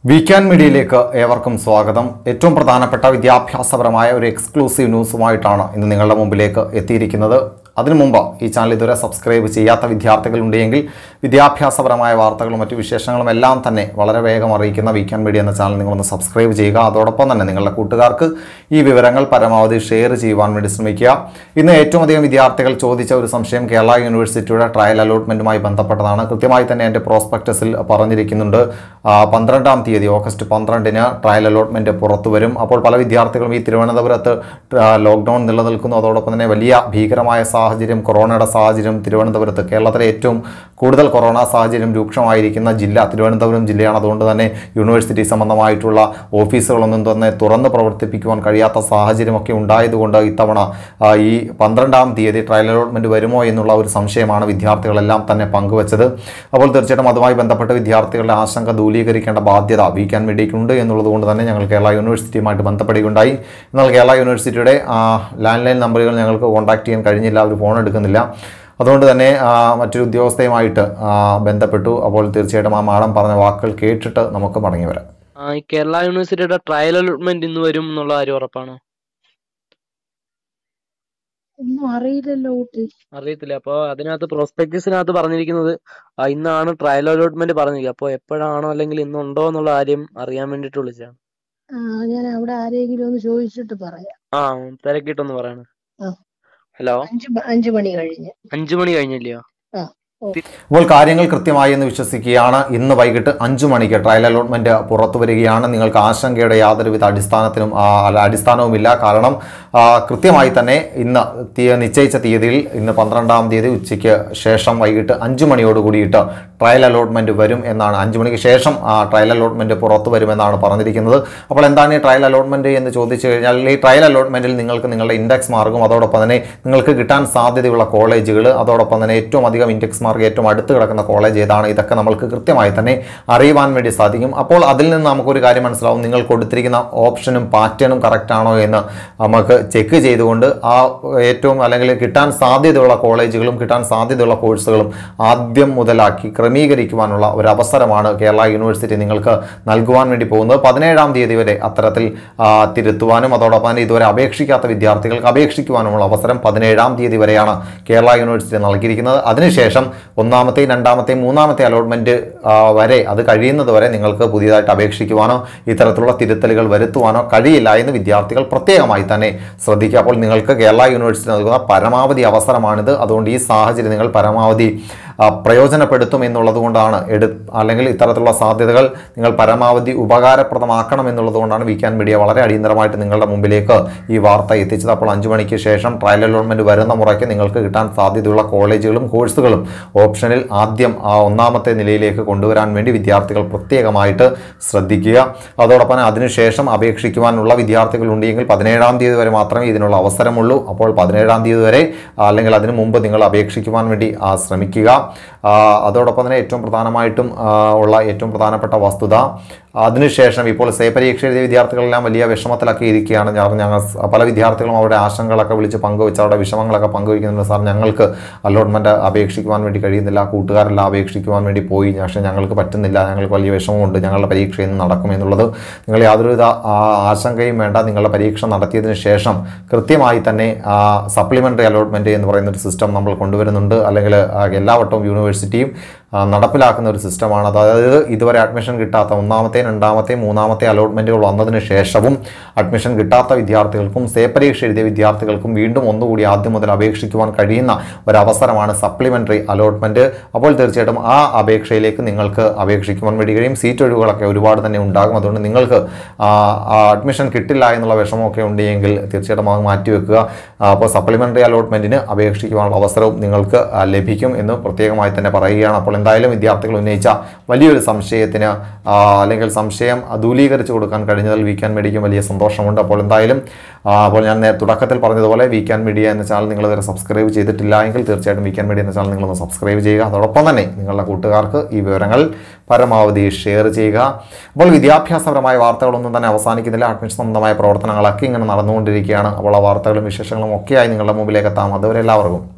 വീക്കാൻ മീഡിയയിലേക്ക് ഏവർക്കും സ്വാഗതം ഏറ്റവും പ്രധാനപ്പെട്ട വിദ്യാഭ്യാസപരമായ ഒരു എക്സ്ക്ലൂസീവ് ന്യൂസുമായിട്ടാണ് ഇന്ന് നിങ്ങളുടെ മുമ്പിലേക്ക് എത്തിയിരിക്കുന്നത് അതിനു മുമ്പ് ഈ ചാനൽ ഇതുവരെ സബ്സ്ക്രൈബ് ചെയ്യാത്ത വിദ്യാർത്ഥികളുണ്ടെങ്കിൽ വിദ്യാഭ്യാസപരമായ വാർത്തകളും മറ്റു വിശേഷങ്ങളും എല്ലാം തന്നെ വളരെ വേഗം അറിയിക്കുന്ന വീക്കാൻ മീഡിയ എന്ന ചാനൽ നിങ്ങളൊന്ന് സബ്സ്ക്രൈബ് ചെയ്യുക അതോടൊപ്പം തന്നെ നിങ്ങളുടെ കൂട്ടുകാർക്ക് ഈ വിവരങ്ങൾ പരമാവധി ഷെയർ ചെയ്യുവാൻ വേണ്ടി ശ്രമിക്കുക ഇന്ന് ഏറ്റവും അധികം വിദ്യാർത്ഥികൾ ചോദിച്ച ഒരു സംശയം കേരള യൂണിവേഴ്സിറ്റിയുടെ ട്രയൽ അലോട്ട്മെൻറ്റുമായി ബന്ധപ്പെട്ടതാണ് കൃത്യമായി തന്നെ എൻ്റെ പ്രോസ്പെക്ടസിൽ പറഞ്ഞിരിക്കുന്നുണ്ട് ആ, പന്ത്രണ്ടാം തീയതി ഓഗസ്റ്റ് പന്ത്രണ്ടിന് ട്രയൽ അലോട്ട്മെൻറ്റ് പുറത്തു വരും അപ്പോൾ പല വിദ്യാർത്ഥികളും ഈ തിരുവനന്തപുരത്ത് ആ, ലോക്ക്ഡൗൺ നിലനിൽക്കുന്നു അതോടൊപ്പം തന്നെ വലിയ ഭീകരമായ സാഹചര്യം കൊറോണയുടെ സാഹചര്യം തിരുവനന്തപുരത്ത് കേരളത്തിലെ ഏറ്റവും കൂടുതൽ കൊറോണ സാഹചര്യം രൂക്ഷമായിരിക്കുന്ന ജില്ല തിരുവനന്തപുരം ജില്ലയാണ് അതുകൊണ്ട് തന്നെ യൂണിവേഴ്സിറ്റി സംബന്ധമായിട്ടുള്ള ഓഫീസുകളൊന്നും തന്നെ തുറന്ന് പ്രവർത്തിപ്പിക്കുവാൻ കഴിയാത്ത സാഹചര്യമൊക്കെ ഉണ്ടായതുകൊണ്ട് ഇത്തവണ ആ, ഈ പന്ത്രണ്ടാം തീയതി ട്രയൽ അലോട്ട്മെൻറ്റ് വരുമോ എന്നുള്ള ഒരു സംശയമാണ് വിദ്യാർത്ഥികളെല്ലാം തന്നെ പങ്കുവച്ചത് അപ്പോൾ തീർച്ചയായിട്ടും അതുമായി ബന്ധപ്പെട്ട് വിദ്യാർത്ഥികളുടെ ആശങ്ക ദൂരീകരിക്കേണ്ട ബാധ്യത വീക്കാൻ വേണ്ടിയിട്ടുണ്ട് എന്നുള്ളത് കൊണ്ട് തന്നെ ഞങ്ങൾ കേരള യൂണിവേഴ്സിറ്റിയുമായിട്ട് ബന്ധപ്പെടുകയുണ്ടായി എന്നാൽ കേരള യൂണിവേഴ്സിറ്റിയുടെ ലാൻഡ് ലൈൻ നമ്പറുകൾ ഞങ്ങൾക്ക് കോൺടാക്ട് ചെയ്യാൻ കഴിഞ്ഞില്ല അവർ ഫോൺ എടുക്കുന്നില്ല അതുകൊണ്ട് തന്നെ ആ, മറ്റൊരു ഉദ്യോഗസ്ഥയുമായിട്ട് ആ, ബന്ധപ്പെട്ടു അപ്പോൾ തീർച്ചയായിട്ടും ആ മാഡം പറഞ്ഞ വാക്കുകൾ കേട്ടിട്ട് നമുക്ക് മടങ്ങി വരാം ആ ഈ കേരള യൂണിവേഴ്സിറ്റിയുടെ ട്രയൽ അലോട്ട്മെന്റ് ഇന്ന് വരും എന്നുള്ള കാര്യം ഉറപ്പാണോ ഒന്നും അറിയില്ലല്ലോ കുട്ടി അറിയത്തില്ല അപ്പൊ അതിനകത്ത് പ്രോസ്പെക്ടസിനകത്ത് പറഞ്ഞിരിക്കുന്നത് ആ, ഇന്നാണ് ട്രയൽ അലോട്ട്മെന്റ് പറഞ്ഞിരിക്കുക അപ്പൊ എപ്പോഴാണോ അല്ലെങ്കിൽ ഇന്നുണ്ടോ എന്നുള്ള കാര്യം അറിയാൻ വേണ്ടിട്ട് വിളിച്ചതാണ് ആ ഞാൻ അവിടെ ആരെങ്കിലും ഒന്ന് ചോദിച്ചിട്ട് പറയാം ആ തിരക്കിട്ടൊന്ന് പറയണേ ആ. ഹലോ അഞ്ച് മ- അഞ്ച് മണി കഴിഞ്ഞ് അഞ്ചു മണി കഴിഞ്ഞില്ലയോ അപ്പോൾ കാര്യങ്ങൾ കൃത്യമായി എന്ന് വിശ്വസിക്കുകയാണ് ഇന്ന് വൈകിട്ട് അഞ്ചു മണിക്ക് ട്രയൽ അലോട്ട്മെന്റ് പുറത്തു വരികയാണ് നിങ്ങൾക്ക് ആശങ്കയുടെ യാതൊരുവിധ അടിസ്ഥാനത്തിനും ആ, അല്ല, അടിസ്ഥാനവുമില്ല കാരണം ആ, കൃത്യമായി തന്നെ ഇന്ന് തീയ നിശ്ചയിച്ച തീയതിയിൽ ഇന്ന് പന്ത്രണ്ടാം തീയതി ഉച്ചയ്ക്ക് ശേഷം വൈകിട്ട് അഞ്ചു മണിയോട് കൂടിയിട്ട് ട്രയൽ അലോട്ട്മെന്റ് വരും എന്നാണ് അഞ്ചു മണിക്ക് ശേഷം ആ ട്രയൽ അലോട്ട്മെന്റ് പുറത്തു വരുമെന്നാണ് പറഞ്ഞിരിക്കുന്നത് അപ്പോൾ എന്താണ് ഈ ട്രയൽ അലോട്ട്മെന്റ് എന്ന് ചോദിച്ചു കഴിഞ്ഞാൽ ഈ ട്രയൽ അലോട്ട്മെന്റിൽ നിങ്ങൾക്ക് നിങ്ങളുടെ ഇൻഡെക്സ് മാർക്കും അതോടൊപ്പം തന്നെ നിങ്ങൾക്ക് കിട്ടാൻ സാധ്യതയുള്ള കോളേജുകൾ അതോടൊപ്പം തന്നെ ഏറ്റവും അധികം ഇൻഡെക്സ് മാർക്ക് ഏറ്റവും അടുത്ത് കിടക്കുന്ന കോളേജ് ഏതാണ് ഇതൊക്കെ നമ്മൾക്ക് കൃത്യമായി തന്നെ അറിയുവാൻ വേണ്ടി സാധിക്കും അപ്പോൾ അതിൽ നിന്ന് നമുക്കൊരു കാര്യം മനസ്സിലാവും നിങ്ങൾ കൊടുത്തിരിക്കുന്ന ഓപ്ഷനും പാറ്റേണും കറക്റ്റ് ആണോ എന്ന് നമുക്ക് ചെക്ക് ചെയ്തുകൊണ്ട് ആ ഏറ്റവും അല്ലെങ്കിൽ കിട്ടാൻ സാധ്യതയുള്ള കോളേജുകളും കിട്ടാൻ സാധ്യതയുള്ള കോഴ്സുകളും ആദ്യം മുതലാക്കി ക്രമീകരിക്കുവാനുള്ള ഒരു അവസരമാണ് കേരള യൂണിവേഴ്സിറ്റി നിങ്ങൾക്ക് നൽകുവാൻ വേണ്ടി പോകുന്നത് പതിനേഴാം തീയതി വരെ അത്തരത്തിൽ ആ, തിരുത്തുവാനും അതോടൊപ്പം തന്നെ ഇതുവരെ അപേക്ഷിക്കാത്ത വിദ്യാർത്ഥികൾക്ക് അപേക്ഷിക്കുവാനുമുള്ള അവസരം പതിനേഴാം തീയതി വരെയാണ് കേരള യൂണിവേഴ്സിറ്റി നൽകിയിരിക്കുന്നത് അതിനുശേഷം ഒന്നാമത്തെയും രണ്ടാമത്തെയും മൂന്നാമത്തെ അലോട്ട്മെന്റ് വരെ അത് കഴിയുന്നത് വരെ നിങ്ങൾക്ക് പുതിയതായിട്ട് അപേക്ഷിക്കുവാനോ ഇത്തരത്തിലുള്ള തിരുത്തലുകൾ വരുത്തുവാനോ കഴിയില്ല എന്ന് വിദ്യാർത്ഥികൾ പ്രത്യേകമായി തന്നെ ശ്രദ്ധിക്കുക അപ്പോൾ നിങ്ങൾക്ക് കേരള യൂണിവേഴ്സിറ്റി നൽകുന്ന പരമാവധി അവസരമാണിത് അതുകൊണ്ട് ഈ സാഹചര്യം നിങ്ങൾ പരമാവധി ആ, പ്രയോജനപ്പെടുത്തും എന്നുള്ളത് കൊണ്ടാണ് എടു അല്ലെങ്കിൽ ഇത്തരത്തിലുള്ള സാധ്യതകൾ നിങ്ങൾ പരമാവധി ഉപകാരപ്രദമാക്കണം എന്നുള്ളത് കൊണ്ടാണ് വീക്കാൻ മീഡിയ വളരെ അടിയന്തരമായിട്ട് നിങ്ങളുടെ മുമ്പിലേക്ക് ഈ വാർത്ത എത്തിച്ചത് അപ്പോൾ അഞ്ചു മണിക്ക് ശേഷം ട്രയൽ അലോട്ട്മെന്റ് വരുന്ന മുറയ്ക്ക് നിങ്ങൾക്ക് കിട്ടാൻ സാധ്യതയുള്ള കോളേജുകളും കോഴ്സുകളും ഓപ്ഷനിൽ ആദ്യം ആ ഒന്നാമത്തെ നിലയിലേക്ക് കൊണ്ടുവരാൻ വേണ്ടി വിദ്യാർത്ഥികൾ പ്രത്യേകമായിട്ട് ശ്രദ്ധിക്കുക അതോടൊപ്പം തന്നെ അതിനുശേഷം അപേക്ഷിക്കുവാനുള്ള വിദ്യാർത്ഥികൾ ഉണ്ടെങ്കിൽ പതിനേഴാം തീയതി വരെ മാത്രമേ ഇതിനുള്ള അവസരമുള്ളൂ അപ്പോൾ പതിനേഴാം തീയതി വരെ ആ, അല്ലെങ്കിൽ അതിനു മുമ്പ് നിങ്ങൾ അപേക്ഷിക്കുവാൻ വേണ്ടി ആ, ശ്രമിക്കുക ആ, അതോടൊപ്പം തന്നെ ഏറ്റവും പ്രധാനമായിട്ടും ആ, ഉള്ള ഏറ്റവും പ്രധാനപ്പെട്ട വസ്തുത അതിനുശേഷം ഇപ്പോൾ സേ പരീക്ഷ എഴുതിയ വിദ്യാർത്ഥികളെല്ലാം വലിയ വിഷമത്തിലൊക്കെ ഇരിക്കുകയാണ് ഞാൻ ഞങ്ങൾ സ് പല വിദ്യാർത്ഥികളും അവരുടെ ആശങ്കകളൊക്കെ വിളിച്ച് പങ്കുവെച്ച് അവരുടെ വിഷമങ്ങളൊക്കെ പങ്കുവയ്ക്കുന്നുണ്ട് സാർ ഞങ്ങൾക്ക് അലോട്ട്മെൻറ്റ് അപേക്ഷിക്കുവാൻ വേണ്ടി കഴിയുന്നില്ല കൂട്ടുകാരെല്ലാം അപേക്ഷിക്കുവാൻ വേണ്ടി പോയി പക്ഷേ ഞങ്ങൾക്ക് പറ്റുന്നില്ല ഞങ്ങൾക്ക് വലിയ വിഷമമുണ്ട് ഞങ്ങളുടെ പരീക്ഷ ഇന്ന് നടക്കുമെന്നുള്ളത് നിങ്ങൾ യാതൊരുവിധ ആ, ആശങ്കയും വേണ്ട നിങ്ങളുടെ പരീക്ഷ നടത്തിയതിന് ശേഷം കൃത്യമായി തന്നെ സപ്ലിമെൻ്ററി അലോട്ട്മെൻറ്റ് എന്ന് പറയുന്ന ഒരു സിസ്റ്റം നമ്മൾ കൊണ്ടുവരുന്നുണ്ട് അല്ലെങ്കിൽ ആ, എല്ലാ വട്ടവും യൂണിവേഴ്സിറ്റിയും ആ, നടപ്പിലാക്കുന്ന ഒരു സിസ്റ്റമാണ് അതായത് ഇതുവരെ അഡ്മിഷൻ കിട്ടാത്ത ഒന്നാമത്തെയും രണ്ടാമത്തെയും മൂന്നാമത്തെ അലോട്ട്മെൻറ്റുകൾ വന്നതിന് ശേഷവും അഡ്മിഷൻ കിട്ടാത്ത വിദ്യാർത്ഥികൾക്കും സേ പരീക്ഷ എഴുതിയ വിദ്യാർത്ഥികൾക്കും വീണ്ടും ഒന്നുകൂടി ആദ്യം മുതൽ അപേക്ഷിക്കുവാൻ കഴിയുന്ന ഒരു സപ്ലിമെൻ്ററി അലോട്ട്മെൻറ്റ് അപ്പോൾ തീർച്ചയായിട്ടും ആ അപേക്ഷയിലേക്ക് നിങ്ങൾക്ക് അപേക്ഷിക്കുവാൻ വേണ്ടി കഴിയും സീറ്റ് ഒഴിവുകളൊക്കെ ഒരുപാട് തന്നെ ഉണ്ടാകും അതുകൊണ്ട് നിങ്ങൾക്ക് ആ, ആ അഡ്മിഷൻ കിട്ടില്ല എന്നുള്ള വിഷമമൊക്കെ ഉണ്ടെങ്കിൽ തീർച്ചയായിട്ടും അത് മാറ്റിവെക്കുക ആ, അപ്പോൾ സപ്ലിമെൻ്ററി അലോട്ട്മെൻറ്റിന് അപേക്ഷിക്കുവാനുള്ള അവസരവും നിങ്ങൾക്ക് ആ, ലഭിക്കും എന്ന് പ്രത്യേകമായി തന്നെ പറയുകയാണ് അപ്പോൾ എന്തായാലും വിദ്യാർത്ഥികൾ ഉന്നയിച്ച വലിയൊരു സംശയത്തിന് ആ, അല്ലെങ്കിൽ സംശയം ദൂലീകരിച്ച് കൊടുക്കാൻ കഴിഞ്ഞതിൽ വീക്കാൻ മീഡിയയ്ക്കും വലിയ സന്തോഷമുണ്ട് അപ്പോൾ എന്തായാലും ആ, അപ്പോൾ ഞാൻ നേ- തുടക്കത്തിൽ പറഞ്ഞതുപോലെ വീക്കാൻ മീഡിയ എന്ന ചാനൽ നിങ്ങൾ ഇതുവരെ സബ്സ്ക്രൈബ് ചെയ്തിട്ടില്ല എങ്കിൽ തീർച്ചയായിട്ടും വീക്കാൻ മീഡിയ എന്ന ചാനൽ നിങ്ങളൊന്ന് സബ്സ്ക്രൈബ് ചെയ്യുക അതോടൊപ്പം തന്നെ നിങ്ങളുടെ കൂട്ടുകാർക്ക് ഈ വിവരങ്ങൾ പരമാവധി ഷെയർ ചെയ്യുക അപ്പോൾ വിദ്യാഭ്യാസപരമായ വാർത്തകളൊന്നും തന്നെ അവസാനിക്കുന്നില്ല അഡ്മിഷൻ സംബന്ധമായ പ്രവർത്തനങ്ങളൊക്കെ ഇങ്ങനെ നടന്നുകൊണ്ടിരിക്കുകയാണ് അപ്പോൾ ആ വാർത്തകളും വിശേഷങ്ങളും ഒക്കെയായി നിങ്ങളുടെ മുമ്പിലേക്ക് എത്താം അതുവരെ എല്ലാവർക്കും